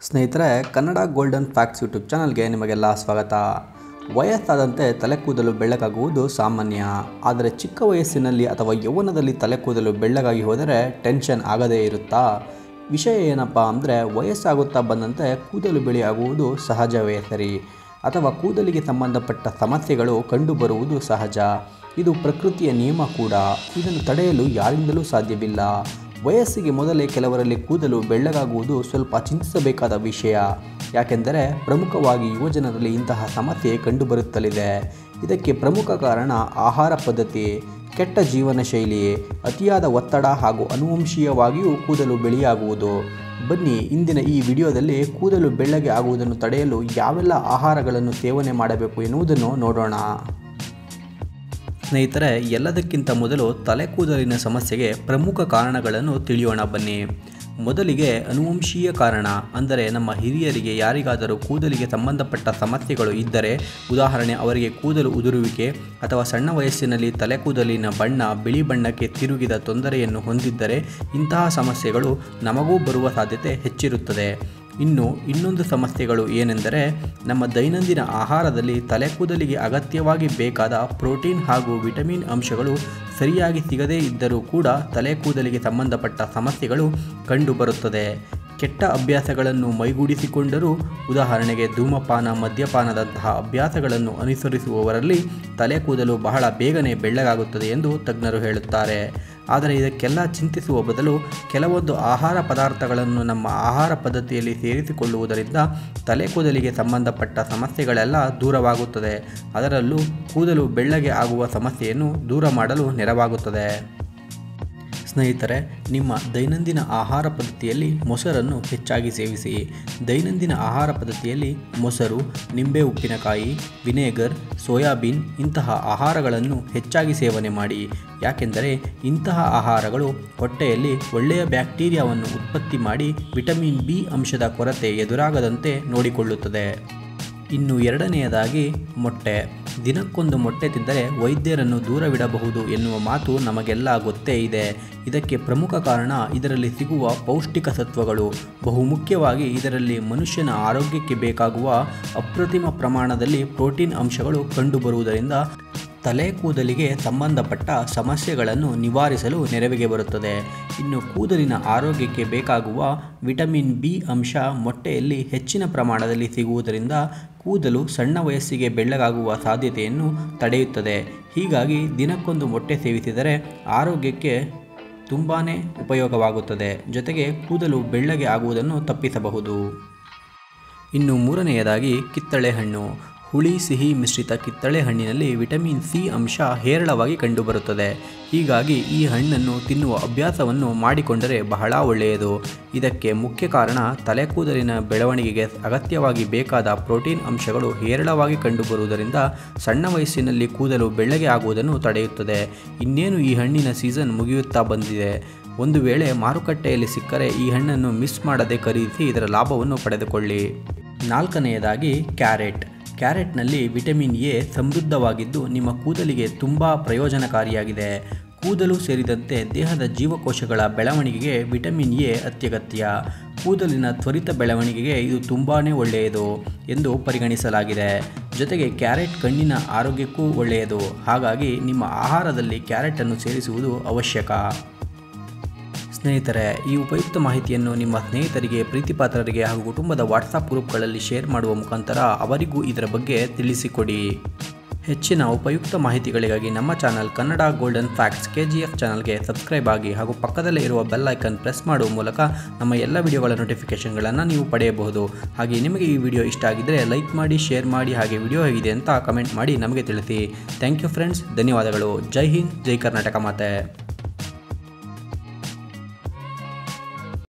ಸ್ನೇಹಿತರೆ Kannada golden facts YouTube ಚಾನಲ್ಗೆ ನಿಮಗೆಲ್ಲ ಸ್ವಾಗತ ವಯಸ್ಸಾದಂತೆ ತಲೆ ಕೂದಲು ಬೆಳ್ಳಗಾಗುವುದು ಸಾಮಾನ್ಯ ಆದರೆ ಚಿಕ್ಕ ವಯಸ್ಸಿನಲ್ಲಿ ಅಥವಾ ಯೌವನದಲ್ಲಿ ತಲೆ ಕೂದಲು ಬೆಳ್ಳಗಾಗಿ ಹೋದರೆ ಟೆನ್ಷನ್ ಆಗದೇ ಇರುತ್ತಾ ವಿಷಯ ಏನಪ್ಪ ಅಂದರೆ ವಯಸ್ಸಾಗುತ್ತಾ ಬಂದಂತೆ ಕೂದಲು ಬಿಳಿಯಾಗುವುದು ಸಹಜವೇ ಸರಿ ಅಥವಾ ಕೂದಲಿಗೆ ಸಂಬಂಧಪಟ್ಟ ಸಮಸ್ಯೆಗಳು ಕಂಡುಬರುವುದು ಸಹಜ ಇದು ಪ್ರಕೃತಿಯ ನಿಯಮ ಕೂಡ ಇದನ್ನು ತಡೆಯಲು ಯಾರಿಂದಲೂ ಸಾಧ್ಯವಿಲ್ಲ ವಯಸ್ಸಿಗೆ ಮೊದಲೇ ಕೆಲವರಲ್ಲಿ ಕೂದಲು ಬೆಳ್ಳಗಾಗುವುದು ಸ್ವಲ್ಪ ಚಿಂತಿಸಬೇಕಾದ ವಿಷಯ ಯಾಕೆಂದರೆ ಪ್ರಮುಖವಾಗಿ ಯುವಜನರಲ್ಲಿ ಇಂತಹ ಸಮಸ್ಯೆ ಕಂಡುಬರುತ್ತಲಿದೆ ಇದಕ್ಕೆ ಪ್ರಮುಖ ಕಾರಣ ಆಹಾರ ಪದ್ಧತಿ ಕೆಟ್ಟ ಜೀವನ ಶೈಲಿ ಅತಿಯಾದ ಒತ್ತಡ ಹಾಗೂ ಅನುವಂಶೀಯವಾಗಿಯೂ ಕೂದಲು ಬೆಳೆಯಾಗುವುದು ಬನ್ನಿ ಇಂದಿನ ಈ ವಿಡಿಯೋದಲ್ಲಿ ಕೂದಲು ಬೆಳ್ಳಗೆ ಆಗುವುದನ್ನು ತಡೆಯಲು ಯಾವೆಲ್ಲ ಆಹಾರಗಳನ್ನು ಸೇವನೆ ಮಾಡಬೇಕು ಎನ್ನುವುದನ್ನು ನೋಡೋಣ ಸ್ನೇಹಿತರೆ ಎಲ್ಲದಕ್ಕಿಂತ ಮೊದಲು ತಲೆ ಕೂದಲಿನ ಸಮಸ್ಯೆಗೆ ಪ್ರಮುಖ ಕಾರಣಗಳನ್ನು ತಿಳಿಯೋಣ ಬನ್ನಿ ಮೊದಲಿಗೆ ಅನುವಂಶೀಯ ಕಾರಣ ಅಂದರೆ ನಮ್ಮ ಹಿರಿಯರಿಗೆ ಯಾರಿಗಾದರೂ ಕೂದಲಿಗೆ ಸಂಬಂಧಪಟ್ಟ ಸಮಸ್ಯೆಗಳು ಇದ್ದರೆ ಉದಾಹರಣೆ ಅವರಿಗೆ ಕೂದಲು ಉದುರುವಿಕೆ ಅಥವಾ ಸಣ್ಣ ವಯಸ್ಸಿನಲ್ಲಿ ತಲೆ ಕೂದಲಿನ ಬಣ್ಣ ಬಿಳಿ ಬಣ್ಣಕ್ಕೆ ತಿರುಗಿದ ತೊಂದರೆಯನ್ನು ಹೊಂದಿದ್ದರೆ ಇಂತಹ ಸಮಸ್ಯೆಗಳು ನಮಗೂ ಬರುವ ಸಾಧ್ಯತೆ ಹೆಚ್ಚಿರುತ್ತದೆ ಇನ್ನು ಇನ್ನೊಂದು ಸಮಸ್ಯೆಗಳು ಏನೆಂದರೆ ನಮ್ಮ ದೈನಂದಿನ ಆಹಾರದಲ್ಲಿ ತಲೆ ಕೂದಲಿಗೆ ಅಗತ್ಯವಾಗಿ ಬೇಕಾದ ಪ್ರೋಟೀನ್ ಹಾಗೂ ವಿಟಮಿನ್ ಅಂಶಗಳು ಸರಿಯಾಗಿ ಸಿಗದೇ ಇದ್ದರೂ ಕೂಡ ತಲೆ ಕೂದಲಿಗೆ ಸಂಬಂಧಪಟ್ಟ ಸಮಸ್ಯೆಗಳು ಕಂಡುಬರುತ್ತದೆ ಕೆಟ್ಟ ಅಭ್ಯಾಸಗಳನ್ನು ಮೈಗೂಡಿಸಿಕೊಂಡರೂ ಉದಾಹರಣೆಗೆ ಧೂಮಪಾನ ಮದ್ಯಪಾನದಂತಹ ಅಭ್ಯಾಸಗಳನ್ನು ಅನುಸರಿಸುವವರಲ್ಲಿ ತಲೆ ಕೂದಲು ಬಹಳ ಬೇಗನೆ ಬೆಳ್ಳಗಾಗುತ್ತದೆ ಎಂದು ತಜ್ಞರು ಹೇಳುತ್ತಾರೆ ಆದರೆ ಇದಕ್ಕೆಲ್ಲ ಚಿಂತಿಸುವ ಬದಲು ಕೆಲವೊಂದು ಆಹಾರ ಪದಾರ್ಥಗಳನ್ನು ನಮ್ಮ ಆಹಾರ ಪದ್ಧತಿಯಲ್ಲಿ ಸೇರಿಸಿಕೊಳ್ಳುವುದರಿಂದ ತಲೆ ಕೂದಲಿಗೆ ಸಂಬಂಧಪಟ್ಟ ಸಮಸ್ಯೆಗಳೆಲ್ಲ ದೂರವಾಗುತ್ತದೆ ಅದರಲ್ಲೂ ಕೂದಲು ಬೆಳ್ಳಗೆ ಆಗುವ ಸಮಸ್ಯೆಯನ್ನು ದೂರ ಮಾಡಲು ನೆರವಾಗುತ್ತದೆ ಸ್ನೇಹಿತರೆ ನಿಮ್ಮ ದೈನಂದಿನ ಆಹಾರ ಪದ್ಧತಿಯಲ್ಲಿ ಮೊಸರನ್ನು ಹೆಚ್ಚಾಗಿ ಸೇವಿಸಿ ದೈನಂದಿನ ಆಹಾರ ಪದ್ಧತಿಯಲ್ಲಿ ಮೊಸರು ನಿಂಬೆ ಉಪ್ಪಿನಕಾಯಿ ವಿನೇಗರ್ ಸೋಯಾಬೀನ್ ಇಂತಹ ಆಹಾರಗಳನ್ನು ಹೆಚ್ಚಾಗಿ ಸೇವನೆ ಮಾಡಿ ಯಾಕೆಂದರೆ ಇಂತಹ ಆಹಾರಗಳು ಹೊಟ್ಟೆಯಲ್ಲಿ ಒಳ್ಳೆಯ ಬ್ಯಾಕ್ಟೀರಿಯಾವನ್ನು ಉತ್ಪತ್ತಿ ಮಾಡಿ ವಿಟಮಿನ್ ಬಿ ಅಂಶದ ಕೊರತೆ ಎದುರಾಗದಂತೆ ನೋಡಿಕೊಳ್ಳುತ್ತದೆ ಇನ್ನು ಎರಡನೆಯದಾಗಿ ಮೊಟ್ಟೆ ದಿನಕ್ಕೊಂದು ಮೊಟ್ಟೆ ತಿಂದರೆ ವೈದ್ಯರನ್ನು ದೂರವಿಡಬಹುದು ಎನ್ನುವ ಮಾತು ನಮಗೆಲ್ಲ ಗೊತ್ತೇ ಇದೆ ಇದಕ್ಕೆ ಪ್ರಮುಖ ಕಾರಣ ಇದರಲ್ಲಿ ಸಿಗುವ ಪೌಷ್ಟಿಕ ಸತ್ವಗಳು ಬಹುಮುಖ್ಯವಾಗಿ ಇದರಲ್ಲಿ ಮನುಷ್ಯನ ಆರೋಗ್ಯಕ್ಕೆ ಬೇಕಾಗುವ ಅಪ್ರತಿಮ ಪ್ರಮಾಣದಲ್ಲಿ ಪ್ರೋಟೀನ್ ಅಂಶಗಳು ಕಂಡುಬರುವುದರಿಂದ ತಲೆ ಕೂದಲಿಗೆ ಸಂಬಂಧಪಟ್ಟ ಸಮಸ್ಯೆಗಳನ್ನು ನಿವಾರಿಸಲು ನೆರವಿಗೆ ಬರುತ್ತದೆ ಇನ್ನು ಕೂದಲಿನ ಆರೋಗ್ಯಕ್ಕೆ ಬೇಕಾಗುವ ವಿಟಮಿನ್ ಬಿ ಅಂಶ ಮೊಟ್ಟೆಯಲ್ಲಿ ಹೆಚ್ಚಿನ ಪ್ರಮಾಣದಲ್ಲಿ ಸಿಗುವುದರಿಂದ ಕೂದಲು ಸಣ್ಣ ವಯಸ್ಸಿಗೆ ಬೆಳ್ಳಗಾಗುವ ಸಾಧ್ಯತೆಯನ್ನು ತಡೆಯುತ್ತದೆ ಹೀಗಾಗಿ ದಿನಕ್ಕೊಂದು ಮೊಟ್ಟೆ ಸೇವಿಸಿದರೆ ಆರೋಗ್ಯಕ್ಕೆ ತುಂಬಾ ಉಪಯೋಗವಾಗುತ್ತದೆ ಜೊತೆಗೆ ಕೂದಲು ಬೆಳ್ಳಗೆ ಆಗುವುದನ್ನು ತಪ್ಪಿಸಬಹುದು ಇನ್ನು ಮೂರನೆಯದಾಗಿ ಕಿತ್ತಳೆ ಹಣ್ಣು ಹುಳಿ ಸಿಹಿ ಮಿಶ್ರಿತ ಕಿತ್ತಳೆ ಹಣ್ಣಿನಲ್ಲಿ ವಿಟಮಿನ್ ಸಿ ಅಂಶ ಹೇರಳವಾಗಿ ಕಂಡುಬರುತ್ತದೆ ಹೀಗಾಗಿ ಈ ಹಣ್ಣನ್ನು ತಿನ್ನುವ ಅಭ್ಯಾಸವನ್ನು ಮಾಡಿಕೊಂಡರೆ ಬಹಳ ಒಳ್ಳೆಯದು ಇದಕ್ಕೆ ಮುಖ್ಯ ಕಾರಣ ತಲೆ ಕೂದಲಿನ ಬೆಳವಣಿಗೆಗೆ ಅಗತ್ಯವಾಗಿ ಬೇಕಾದ ಪ್ರೋಟೀನ್ ಅಂಶಗಳು ಹೇರಳವಾಗಿ ಕಂಡುಬರುವುದರಿಂದ ಸಣ್ಣ ವಯಸ್ಸಿನಲ್ಲಿ ಕೂದಲು ಬೆಳ್ಳಗೆ ಆಗುವುದನ್ನು ತಡೆಯುತ್ತದೆ ಇನ್ನೇನು ಈ ಹಣ್ಣಿನ ಸೀಸನ್ ಮುಗಿಯುತ್ತಾ ಬಂದಿದೆ ಒಂದು ವೇಳೆ ಮಾರುಕಟ್ಟೆಯಲ್ಲಿ ಸಿಕ್ಕರೆ ಈ ಹಣ್ಣನ್ನು ಮಿಸ್ ಮಾಡದೆ ಖರೀದಿಸಿ ಇದರ ಲಾಭವನ್ನು ಪಡೆದುಕೊಳ್ಳಿ ನಾಲ್ಕನೆಯದಾಗಿ ಕ್ಯಾರೆಟ್ ಕ್ಯಾರೆಟ್ನಲ್ಲಿ ವಿಟಮಿನ್ ಎ ಸಮೃದ್ಧವಾಗಿದ್ದು ನಿಮ್ಮ ಕೂದಲಿಗೆ ತುಂಬ ಪ್ರಯೋಜನಕಾರಿಯಾಗಿದೆ ಕೂದಲು ಸೇರಿದಂತೆ ದೇಹದ ಜೀವಕೋಶಗಳ ಬೆಳವಣಿಗೆಗೆ ವಿಟಮಿನ್ ಎ ಅತ್ಯಗತ್ಯ ಕೂದಲಿನ ತ್ವರಿತ ಬೆಳವಣಿಗೆಗೆ ಇದು ತುಂಬಾ ಒಳ್ಳೆಯದು ಎಂದು ಪರಿಗಣಿಸಲಾಗಿದೆ ಜೊತೆಗೆ ಕ್ಯಾರೆಟ್ ಕಣ್ಣಿನ ಆರೋಗ್ಯಕ್ಕೂ ಒಳ್ಳೆಯದು ಹಾಗಾಗಿ ನಿಮ್ಮ ಆಹಾರದಲ್ಲಿ ಕ್ಯಾರೆಟನ್ನು ಸೇರಿಸುವುದು ಅವಶ್ಯಕ ಸ್ನೇಹಿತರೆ ಈ ಉಪಯುಕ್ತ ಮಾಹಿತಿಯನ್ನು ನಿಮ್ಮ ಸ್ನೇಹಿತರಿಗೆ ಪ್ರೀತಿಪಾತ್ರರಿಗೆ ಹಾಗೂ ಕುಟುಂಬದ ವಾಟ್ಸಪ್ ಗ್ರೂಪ್ಗಳಲ್ಲಿ ಶೇರ್ ಮಾಡುವ ಮುಖಾಂತರ ಅವರಿಗೂ ಇದರ ಬಗ್ಗೆ ತಿಳಿಸಿಕೊಡಿ ಹೆಚ್ಚಿನ ಉಪಯುಕ್ತ ಮಾಹಿತಿಗಳಿಗಾಗಿ ನಮ್ಮ channel Kannada golden facts K G F ಚಾನಲ್ಗೆ ಸಬ್ಸ್ಕ್ರೈಬ್ ಆಗಿ ಹಾಗೂ ಪಕ್ಕದಲ್ಲೇ ಇರುವ ಬೆಲ್ ಐಕನ್ ಪ್ರೆಸ್ ಮಾಡುವ ಮೂಲಕ ನಮ್ಮ ಎಲ್ಲ ವಿಡಿಯೋಗಳ ನೋಟಿಫಿಕೇಷನ್ಗಳನ್ನು ನೀವು ಪಡೆಯಬಹುದು ಹಾಗೆ ನಿಮಗೆ ಈ ವಿಡಿಯೋ ಇಷ್ಟ ಆಗಿದ್ದರೆ ಲೈಕ್ ಮಾಡಿ ಶೇರ್ ಮಾಡಿ ಹಾಗೆ ವಿಡಿಯೋ ಹೇಗಿದೆ ಅಂತ ಕಮೆಂಟ್ ಮಾಡಿ ನಮಗೆ ತಿಳಿಸಿ ಥ್ಯಾಂಕ್ ಯು ಫ್ರೆಂಡ್ಸ್ ಧನ್ಯವಾದಗಳು ಜೈ ಹಿಂದ್ ಜೈ ಕರ್ನಾಟಕ ಮಾತೆ